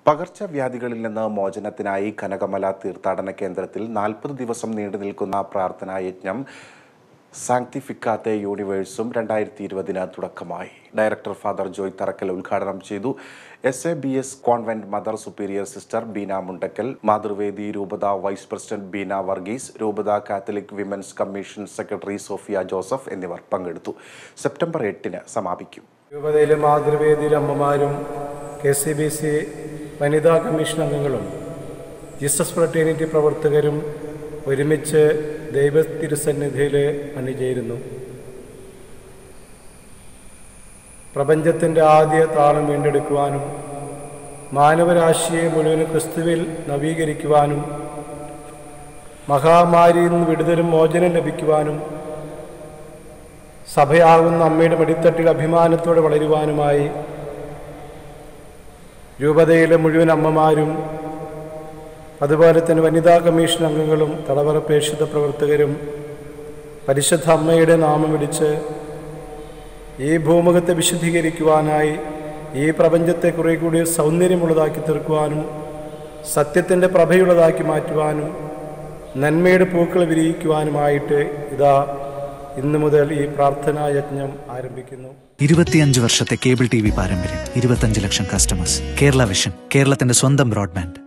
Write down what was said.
പകർച്ചവ്യാധികളിൽ നിന്ന് മോചനത്തിനായി കനകമല തീർത്ഥാടന കേന്ദ്രത്തിൽ നാൽപ്പത് ദിവസം നീണ്ടു നിൽക്കുന്ന പ്രാർത്ഥനാ യജ്ഞം സാങ്ക്തിഫിക്കാത്തെ യൂണിവേഴ്സും രണ്ടായിരത്തി ഇരുപതിന് തുടക്കമായി ഡയറക്ടർ ഫാദർ ജോയ് തറക്കൽ ഉദ്ഘാടനം ചെയ്തു S A B S convent mother superior sister Beena Mundakkal Mathruvedi രൂപത വൈസ് പ്രസിഡന്റ് ബീന വർഗീസ് രൂപത Catholic women's commission secretary Sophia Joseph എന്നിവർ പങ്കെടുത്തു സെപ്റ്റംബർ എട്ടിന് സമാപിക്കും രൂപതയിലെ മാതൃവേദിയിലെ അമ്മമാരും കെ സി ബി സി വനിതാ കമ്മീഷൻ അംഗങ്ങളും ജീസസ് ഫ്രട്ടേണിറ്റി പ്രവർത്തകരും ഒരുമിച്ച് ദൈവ തിരുസന്നിധിയിൽ അണിചേരുന്നു പ്രപഞ്ചത്തിൻ്റെ ആദ്യ താളം വീണ്ടെടുക്കുവാനും മാനവരാശിയെ മുഴുവൻ ക്രിസ്തുവിൽ നവീകരിക്കുവാനും മഹാമാരിയിൽ നിന്ന് വിടുതലും മോചനം ലഭിക്കുവാനും സഭയാകുന്ന അമ്മയുടെ മടിത്തട്ടിൽ അഭിമാനത്തോടെ വളരുവാനുമായി രൂപതയിലെ മുഴുവൻ അമ്മമാരും അതുപോലെ തന്നെ വനിതാ കമ്മീഷൻ അംഗങ്ങളും തടവറ പ്രേക്ഷിത പ്രവർത്തകരും പരിശുദ്ധ അമ്മയുടെ നാമം വിളിച്ച് ഈ ഭൂമുഖത്തെ വിശുദ്ധീകരിക്കുവാനായി ഈ പ്രപഞ്ചത്തെ കുറെ കൂടി സൗന്ദര്യമുള്ളതാക്കി തീർക്കുവാനും സത്യത്തിൻ്റെ പ്രഭയുള്ളതാക്കി മാറ്റുവാനും നന്മയുടെ പൂക്കൾ വിരിയിക്കുവാനുമായിട്ട് ഇതാ ഇന്നു മുതൽ ഈ പ്രാർത്ഥനാ യജ്ഞം ആരംഭിക്കുന്നു ഇരുപത്തിയഞ്ച് വർഷത്തെ കേബിൾ ടി വി പാരമ്പര്യം ഇരുപത്തഞ്ച് ലക്ഷം കസ്റ്റമേഴ്സ് കേരള വിഷൻ കേരളത്തിന്റെ സ്വന്തം ബ്രോഡ്ബാൻഡ്